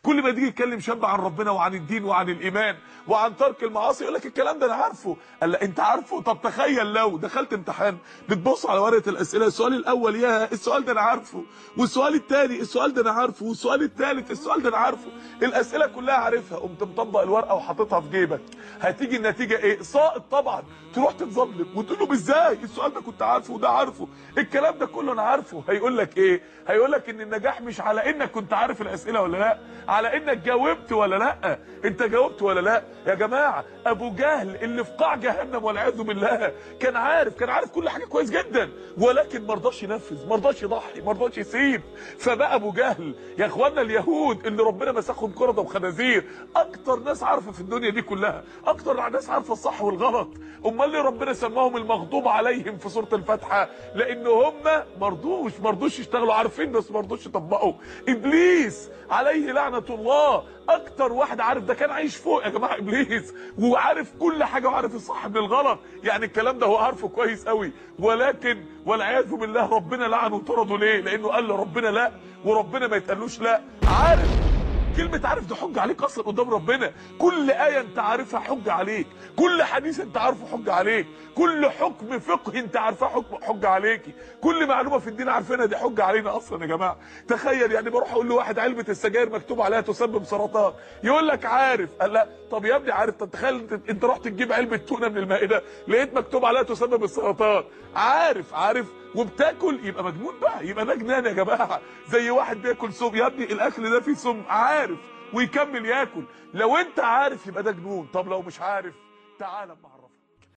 كل ما تيجي يتكلم شاب عن ربنا وعن الدين وعن الايمان وعن ترك المعاصي يقول لك الكلام ده انا عارفه قال لا انت عارفه طب تخيل لو دخلت امتحان بتبص على ورقه الاسئله السؤال الاول يا السؤال ده انا عارفه والسؤال الثاني السؤال ده انا عارفه والسؤال الثالث السؤال ده انا عارفه الاسئله كلها عارفها قمت مطبق الورقه وحاططها في جيبك هتيجي النتيجه ايه ساقط طبعا تروح تتظلم وتقول له ازاي السؤال ده كنت عارفه وده عارفه الكلام ده كله انا عارفه هيقول لك ايه هيقول لك ان النجاح مش على انك كنت عارف الاسئله ولا لا على انك جاوبت ولا لا انت جاوبت ولا لا يا جماعه ابو جهل اللي في قاع جهنم والعياذ بالله كان عارف كان عارف كل حاجه كويس جدا ولكن ما رضاش ينفذ ما رضاش يضحي ما رضاش يسيب فبقى ابو جهل يا اخوانا اليهود اللي ربنا مسخهم قرده وخنازير اكتر ناس عارفه في الدنيا دي كلها اكتر ناس عارفه الصح والغلط امال ليه ربنا سماهم المغضوب عليهم في سوره الفاتحه لان هم ما رضوش ما رضوش يشتغلوا عارفين بس ما رضوش يطبقوا ابليس عليه لعنه الله اكتر واحد عارف ده كان عايش فوق يا جماعه ابليس وعارف كل حاجه وعارف الصح من الغلط يعني الكلام ده هو عارفه كويس قوي ولكن والعياذ بالله ربنا لعنه وطرده ليه لانه قال لربنا لا وربنا ما يتقالوش لا عارف كلمة عارف دي حجة عليك اصلا قدام ربنا كل آية انت عارفها حجة عليك كل حديث انت عارفه حجة عليك كل حكم فقه انت عارفاه حكم حجة عليكي كل معلومة في الدين عارفينها دي حجة علينا اصلا يا جماعة تخيل يعني بروح اقول لواحد علبة السجاير مكتوب عليها تسبب سرطان يقول لك عارف قال لا طب يا ابني عارف طب تخيل انت, انت رحت تجيب علبة تونة من المائدة لقيت مكتوب عليها تسبب السرطان عارف عارف وبتاكل يبقى مجنون بقى يبقى ده جنان يا جماعه زي واحد بياكل سم يا ابني الاكل ده فيه سم عارف ويكمل ياكل لو انت عارف يبقى ده جنون طب لو مش عارف تعالى مع